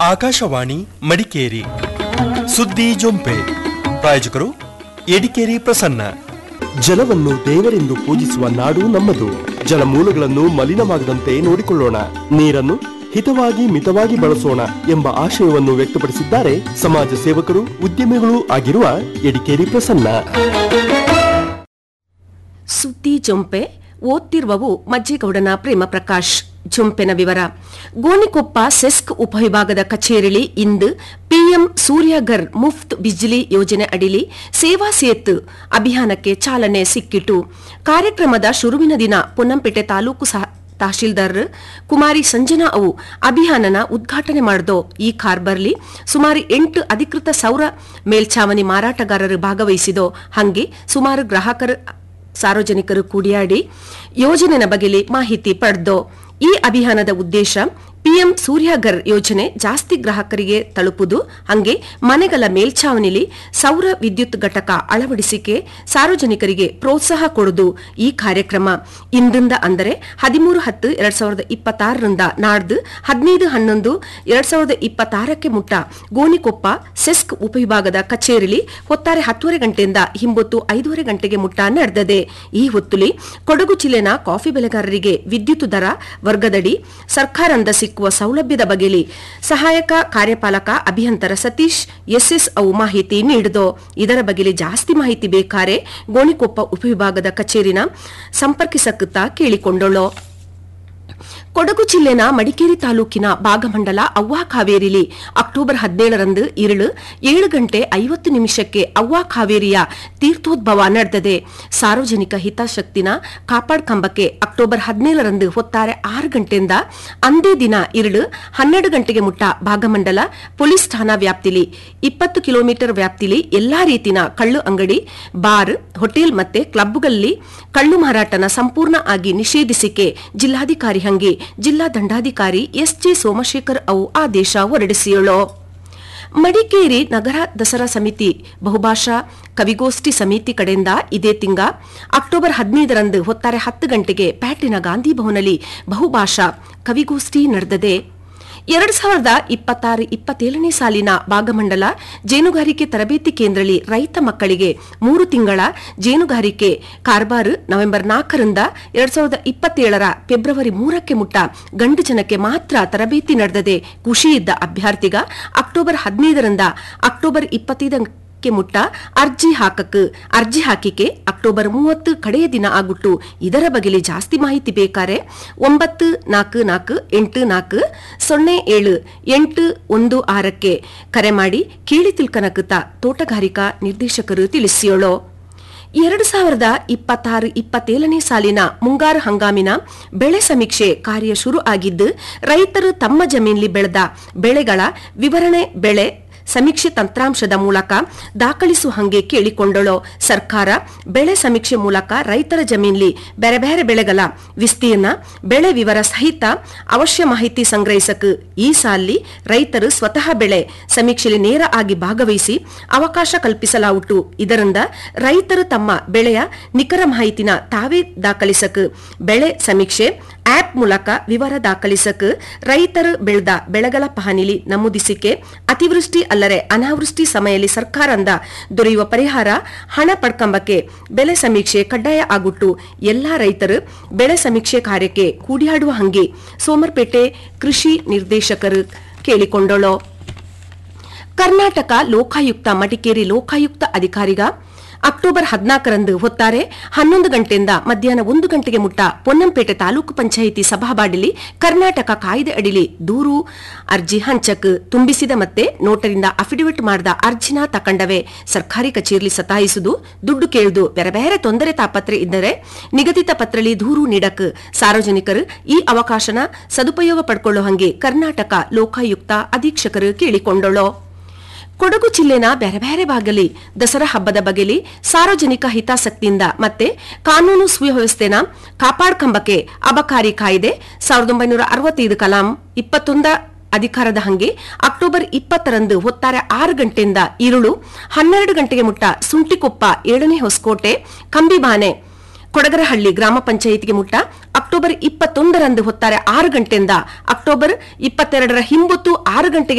ಆಕಾಶವಾಣಿ ಮಡಿಕೇರಿ ಸುದ್ದಿ ಜೊಂಪೆ ಪ್ರಾಯೋಜಕರು ಎಡಿಕೇರಿ ಪ್ರಸನ್ನ ಜಲವನ್ನು ದೇವರೆಂದು ಪೂಜಿಸುವ ನಾಡು ನಮ್ಮದು ಜಲಮೂಲಗಳನ್ನು ಮಲಿನವಾಗದಂತೆ ನೋಡಿಕೊಳ್ಳೋಣ ನೀರನ್ನು ಹಿತವಾಗಿ ಮಿತವಾಗಿ ಬಳಸೋಣ ಎಂಬ ಆಶಯವನ್ನು ವ್ಯಕ್ತಪಡಿಸಿದ್ದಾರೆ ಸಮಾಜ ಸೇವಕರು ಉದ್ಯಮಿಗಳು ಆಗಿರುವ ಎಡಿಕೇರಿ ಪ್ರಸನ್ನ ಸುದ್ದಿ ಜೊಂಪೆ ಓದ್ತಿರುವವು ಮಜ್ಜೇಗೌಡನ ಪ್ರೇಮ ಪ್ರಕಾಶ್ ಜೊಂಪೆನ ವಿವರ ಗೋಣಿಕೊಪ್ಪ ಸೆಸ್ಕ್ ಉಪವಿಭಾಗದ ಕಚೇರಿಲಿ ಇಂದು ಪಿಎಂ ಸೂರ್ಯಘರ್ ಮುಫ್ತ್ ಬಿಜ್ಲಿ ಯೋಜನೆ ಅಡಿಲಿ ಸೇವಾ ಸೇತು ಅಭಿಯಾನಕ್ಕೆ ಚಾಲನೆ ಸಿಕ್ಕಿತು ಕಾರ್ಯಕ್ರಮದ ಶುರುವಿನ ದಿನ ಪೊನ್ನಂಪೇಟೆ ತಾಲೂಕು ಸಹ ತಹಶೀಲ್ದಾರ್ ಕುಮಾರಿ ಸಂಜನಾ ಅವು ಅಭಿಯಾನನ ಉದ್ಘಾಟನೆ ಮಾಡಿದೋ ಈ ಕಾರ್ಬರ್ಲಿ ಸುಮಾರು ಎಂಟು ಅಧಿಕೃತ ಸೌರ ಮೇಲ್ಛಾವಣಿ ಮಾರಾಟಗಾರರು ಭಾಗವಹಿಸಿದೋ ಹಂಗೆ ಸುಮಾರು ಗ್ರಾಹಕರು ಸಾರ್ವಜನಿಕರು ಕೂಡಿಯಾಡಿ ಯೋಜನೆನ ಬಗೆಲಿ ಮಾಹಿತಿ ಪಡೆದೋ ಈ ಅಭಿಯಾನದ ಉದ್ದೇಶ ಪಿಎಂ ಸೂರ್ಯಘರ್ ಯೋಜನೆ ಜಾಸ್ತಿ ಗ್ರಾಹಕರಿಗೆ ತಲುಪುದು ಹಂಗೆ ಮನೆಗಳ ಮೇಲ್ಛಾವಣಿಲಿ ಸೌರ ವಿದ್ಯುತ್ ಘಟಕ ಅಳವಡಿಸಿಕೆ ಸಾರ್ವಜನಿಕರಿಗೆ ಪ್ರೋತ್ಸಾಹ ಕೊಡುದು ಈ ಕಾರ್ಯಕ್ರಮ ಇಂದಿಂದ ಅಂದರೆ ಹದಿಮೂರು ಹತ್ತು ಎರಡ್ ಸಾವಿರದ ಇಪ್ಪತ್ತಾರರಿಂದ ನಾಡ್ದು ಹದಿನೈದು ಹನ್ನೊಂದು ಎರಡ್ ಸಾವಿರದ ಇಪ್ಪತ್ತಾರಕ್ಕೆ ಮುಟ್ಟ ಗೋಣಿಕೊಪ್ಪ ಸೆಸ್ಕ್ ಉಪವಿಭಾಗದ ಕಚೇರಿಲಿ ಹೊತ್ತಾರೆ ಹತ್ತುವರೆ ಗಂಟೆಯಿಂದ ಹಿಂಬೊತ್ತು ಐದೂವರೆ ಗಂಟೆಗೆ ಮುಟ್ಟ ನಡೆದದೆ ಈ ಹೊತ್ತುಲಿ ಕೊಡಗು ಜಿಲ್ಲೆನ ಕಾಫಿ ಬೆಳೆಗಾರರಿಗೆ ವಿದ್ಯುತ್ ದರ ವರ್ಗದಡಿ ಸರ್ಕಾರದಿಂದ ಸಿಕ್ಕುವ ಸೌಲಭ್ಯದ ಬಗೆಲಿ ಸಹಾಯಕ ಕಾರ್ಯಪಾಲಕ ಅಭಿಯಂತರ ಸತೀಶ್ ಎಸ್ಎಸ್ ಅವು ಮಾಹಿತಿ ನೀಡಿದೋ ಇದರ ಬಗೆಲಿ ಜಾಸ್ತಿ ಮಾಹಿತಿ ಬೇಕಾರೆ ಗೋಣಿಕೊಪ್ಪ ಉಪವಿಭಾಗದ ಕಚೇರಿನ ಸಂಪರ್ಕಿಸಕುತ್ತಾ ಕೇಳಿಕೊಂಡಳು ಕೊಡಗು ಜಿಲ್ಲೆನ ಮಡಿಕೇರಿ ತಾಲೂಕಿನ ಭಾಗಮಂಡಲ ಅವ್ವಾ ಕಾವೇರಿಲಿ ಅಕ್ಟೋಬರ್ ಹದಿನೇಳರಂದು ಇರಳು ಏಳು ಗಂಟೆ ಐವತ್ತು ನಿಮಿಷಕ್ಕೆ ಅವ್ವಾ ಕಾವೇರಿಯ ತೀರ್ಥೋದ್ಭವ ನಡೆದದೆ ಸಾರ್ವಜನಿಕ ಹಿತಾಸಕ್ತಿನ ಕಾಪಾಡ್ಕಂಬಕ್ಕೆ ಅಕ್ಟೋಬರ್ ಹದಿನೇಳರಂದು ಹೊತ್ತಾರೆ ಆರು ಗಂಟೆಯಿಂದ ಅಂದೇ ದಿನ ಇರಳು ಹನ್ನೆರಡು ಗಂಟೆಗೆ ಮುಟ್ಟ ಭಾಗಮಂಡಲ ಪೊಲೀಸ್ ಠಾಣಾ ವ್ಯಾಪ್ತಿಲಿ ಇಪ್ಪತ್ತು ಕಿಲೋಮೀಟರ್ ವ್ಯಾಪ್ತಿಲಿ ಎಲ್ಲಾ ರೀತಿನ ಕಳ್ಳು ಅಂಗಡಿ ಬಾರ್ ಹೋಟೆಲ್ ಮತ್ತೆ ಕ್ಲಬ್ಗಳಲ್ಲಿ ಕಳ್ಳು ಮಾರಾಟನ ಸಂಪೂರ್ಣ ಆಗಿ ನಿಷೇಧಿಸಿಕೆ ಜಿಲ್ಲಾಧಿಕಾರಿ ಹಂಗೆ ಜಿಲ್ಲಾ ದಂಡಾಧಿಕಾರಿ ಎಸ್ ಜೆ ಸೋಮಶೇಖರ್ ಅವು ಆದೇಶ ಹೊರಡಿಸಿಯಳು ಮಡಿಕೇರಿ ನಗರ ದಸರಾ ಸಮಿತಿ ಬಹುಭಾಷಾ ಕವಿಗೋಷ್ಠಿ ಸಮಿತಿ ಕಡೆಯಿಂದ ಇದೇ ತಿಂಗ ಅಕ್ಟೋಬರ್ ಹದಿನೈದರಂದು ಹೊತ್ತಾರೆ ಹತ್ತು ಗಂಟೆಗೆ ಪ್ಯಾಟಿನ ಗಾಂಧಿ ಭವನಲ್ಲಿ ಬಹುಭಾಷಾ ಕವಿಗೋಷ್ಠಿ ನಡೆದದೆ ಎರಡ್ ಸಾವಿರದ ಇಪ್ಪತ್ತಾರು ಇಪ್ಪತ್ತೇಳನೇ ಸಾಲಿನ ಭಾಗಮಂಡಲ ಜೇನುಗಾರಿಕೆ ತರಬೇತಿ ಕೇಂದ್ರದಲ್ಲಿ ರೈತ ಮಕ್ಕಳಿಗೆ ಮೂರು ತಿಂಗಳ ಜೇನುಗಾರಿಕೆ ಕಾರ್ಬಾರು ನವೆಂಬರ್ ನಾಲ್ಕರಿಂದ ಎರಡ್ ಸಾವಿರದ ಇಪ್ಪತ್ತೇಳರ ಫೆಬ್ರವರಿ ಮೂರಕ್ಕೆ ಮುಟ್ಟ ಗಂಡು ಜನಕ್ಕೆ ಮಾತ್ರ ತರಬೇತಿ ನಡೆದದೆ ಖುಷಿಯಿದ್ದ ಅಭ್ಯರ್ಥಿಗ ಅಕ್ಟೋಬರ್ ಹದಿನೈದರಿಂದ ಅಕ್ಟೋಬರ್ ಇಪ್ಪತ್ತೈದ ಕ್ಕೆ ಮುಟ್ಟ ಅರ್ಜಿ ಹಾಕಕ್ ಅರ್ಜಿ ಹಾಕಿಕೆ ಅಕ್ಟೋಬರ್ ಮೂವತ್ತು ಕಡೆಯ ದಿನ ಆಗುಟ್ಟು ಇದರ ಬಗೆಲಿ ಜಾಸ್ತಿ ಮಾಹಿತಿ ಬೇಕಾರೆ ಒಂಬತ್ತು ನಾಲ್ಕು ನಾಲ್ಕು ಎಂಟು ನಾಲ್ಕು ಸೊನ್ನೆ ಏಳು ಎಂಟು ಒಂದು ಆರಕ್ಕೆ ಕರೆ ಮಾಡಿ ಕೇಳಿ ತಿಳ್ಕನಕುತ್ತ ತೋಟಗಾರಿಕಾ ನಿರ್ದೇಶಕರು ತಿಳಿಸಿಯೋಳು ಎರಡು ಸಾವಿರದ ಇಪ್ಪತ್ತಾರು ಇಪ್ಪತ್ತೇಳನೇ ಸಾಲಿನ ಮುಂಗಾರು ಹಂಗಾಮಿನ ಬೆಳೆ ಸಮೀಕ್ಷೆ ಕಾರ್ಯ ಶುರು ಆಗಿದ್ದು ರೈತರು ತಮ್ಮ ಜಮೀನಲ್ಲಿ ಬೆಳೆದ ಬೆಳೆಗಳ ವಿವರಣೆ ಬೆಳೆ ಸಮೀಕ್ಷೆ ತಂತ್ರಾಂಶದ ಮೂಲಕ ದಾಖಲಿಸುವ ಹಂಗೆ ಕೇಳಿಕೊಂಡಳು ಸರ್ಕಾರ ಬೆಳೆ ಸಮೀಕ್ಷೆ ಮೂಲಕ ರೈತರ ಜಮೀನ್ಲಿ ಬೇರೆ ಬೇರೆ ಬೆಳೆಗಳ ವಿಸ್ತೀರ್ಣ ಬೆಳೆ ವಿವರ ಸಹಿತ ಅವಶ್ಯ ಮಾಹಿತಿ ಸಂಗ್ರಹಿಸಕ್ ಈ ಸಾಲಿ ರೈತರು ಸ್ವತಃ ಬೆಳೆ ಸಮೀಕ್ಷೆಯಲ್ಲಿ ನೇರ ಆಗಿ ಭಾಗವಹಿಸಿ ಅವಕಾಶ ಕಲ್ಪಿಸಲಾಯಿತು ಇದರಿಂದ ರೈತರು ತಮ್ಮ ಬೆಳೆಯ ನಿಖರ ಮಾಹಿತಿನ ತಾವೇ ದಾಖಲಿಸಕ್ ಬೆಳೆ ಸಮೀಕ್ಷೆ ಆಪ್ ಮೂಲಕ ವಿವರ ದಾಖಲಿಸಕ್ ರೈತರು ಬೆಳೆದ ಬೆಳೆಗಳ ಪಹಣಿಲಿ ನಮೂದಿಸಿಕೆ ಅತಿವೃಷ್ಟಿ ಅಲ್ಲರೆ ಅನಾವೃಷ್ಟಿ ಸಮಯದಲ್ಲಿ ಸರ್ಕಾರದಿಂದ ದೊರೆಯುವ ಪರಿಹಾರ ಹಣ ಪಡ್ಕಂಬಕ್ಕೆ ಬೆಳೆ ಸಮೀಕ್ಷೆ ಕಡ್ಡಾಯ ಆಗುಟ್ಟು ಎಲ್ಲಾ ರೈತರು ಬೆಳೆ ಸಮೀಕ್ಷೆ ಕಾರ್ಯಕ್ಕೆ ಕೂಡಿಯಾಡುವ ಹಂಗೆ ಸೋಮರ್ಪೇಟೆ ಕೃಷಿ ನಿರ್ದೇಶಕರು ಕೇಳಿಕೊಂಡಳು ಕರ್ನಾಟಕ ಲೋಕಾಯುಕ್ತ ಮಡಿಕೇರಿ ಲೋಕಾಯುಕ್ತ ಅಧಿಕಾರಿಗ ಅಕ್ಟೋಬರ್ ಹದಿನಾಲ್ಕರಂದು ಹೊತ್ತಾರೆ ಹನ್ನೊಂದು ಗಂಟೆಯಿಂದ ಮಧ್ಯಾಹ್ನ ಒಂದು ಗಂಟೆಗೆ ಮುಟ್ಟ ಪೊನ್ನಂಪೇಟೆ ತಾಲೂಕು ಪಂಚಾಯಿತಿ ಸಭಾಬಾಡಿಲಿ ಕರ್ನಾಟಕ ಕಾಯ್ದೆ ಅಡಿಲಿ ದೂರು ಅರ್ಜಿ ಹಂಚಕ್ ತುಂಬಿಸಿದ ಮತ್ತೆ ನೋಟರಿಂದ ಅಫಿಡವಿಟ್ ಮಾಡಿದ ಅರ್ಜಿನ ತಕಂಡವೆ ಸರ್ಕಾರಿ ಕಚೇರಿ ಸತಾಯಿಸುದು ದುಡ್ಡು ಕೇಳುದು ಬೇರೆ ಬೇರೆ ತೊಂದರೆ ತಾಪತ್ರೆ ಇದ್ದರೆ ನಿಗದಿತ ಪತ್ರಲಿ ದೂರು ನೀಡಕ್ ಸಾರ್ವಜನಿಕರು ಈ ಅವಕಾಶನ ಸದುಪಯೋಗ ಪಡ್ಕೊಳ್ಳೋ ಹಂಗೆ ಕರ್ನಾಟಕ ಲೋಕಾಯುಕ್ತ ಅಧೀಕ್ಷಕರು ಕೇಳಿಕೊಂಡಳು ಕೊಡಗು ಜಿಲ್ಲೆನ ಬೇರೆ ಬೇರೆ ಭಾಗಲಿ ದಸರಾ ಹಬ್ಬದ ಬಗೆಲಿ ಸಾರ್ವಜನಿಕ ಹಿತಾಸಕ್ತಿಯಿಂದ ಮತ್ತೆ ಕಾನೂನು ಸುವ್ಯವಸ್ಥೆನ ಕಾಪಾಡ್ಕಂಬಕ್ಕೆ ಅಬಕಾರಿ ಕಾಯ್ದೆ ಸಾವಿರದ ಒಂಬೈನೂರ ಅರವತ್ತೈದು ಕಲಾಂ ಇಪ್ಪತ್ತೊಂದ ಅಧಿಕಾರದ ಹಂಗೆ ಅಕ್ಟೋಬರ್ ಇಪ್ಪತ್ತರಂದು ಹೊತ್ತಾರೆ ಆರು ಗಂಟೆಯಿಂದ ಇರುಳು ಹನ್ನೆರಡು ಗಂಟೆಗೆ ಮುಟ್ಟ ಸುಂಟಿಕೊಪ್ಪ ಏಳನೇ ಹೊಸಕೋಟೆ ಕಂಬಿಬಾನೆ ಕೊಡಗರಹಳ್ಳಿ ಗ್ರಾಮ ಪಂಚಾಯಿತಿಗೆ ಮುಟ್ಟ ಅಕ್ಟೋಬರ್ ಇಪ್ಪತ್ತೊಂದರಂದು ಹೊತ್ತಾರೆ ಆರು ಗಂಟೆಯಿಂದ ಅಕ್ಟೋಬರ್ ಇಪ್ಪತ್ತೆರಡರ ಹಿಂಬೊತ್ತು ಆರು ಗಂಟೆಗೆ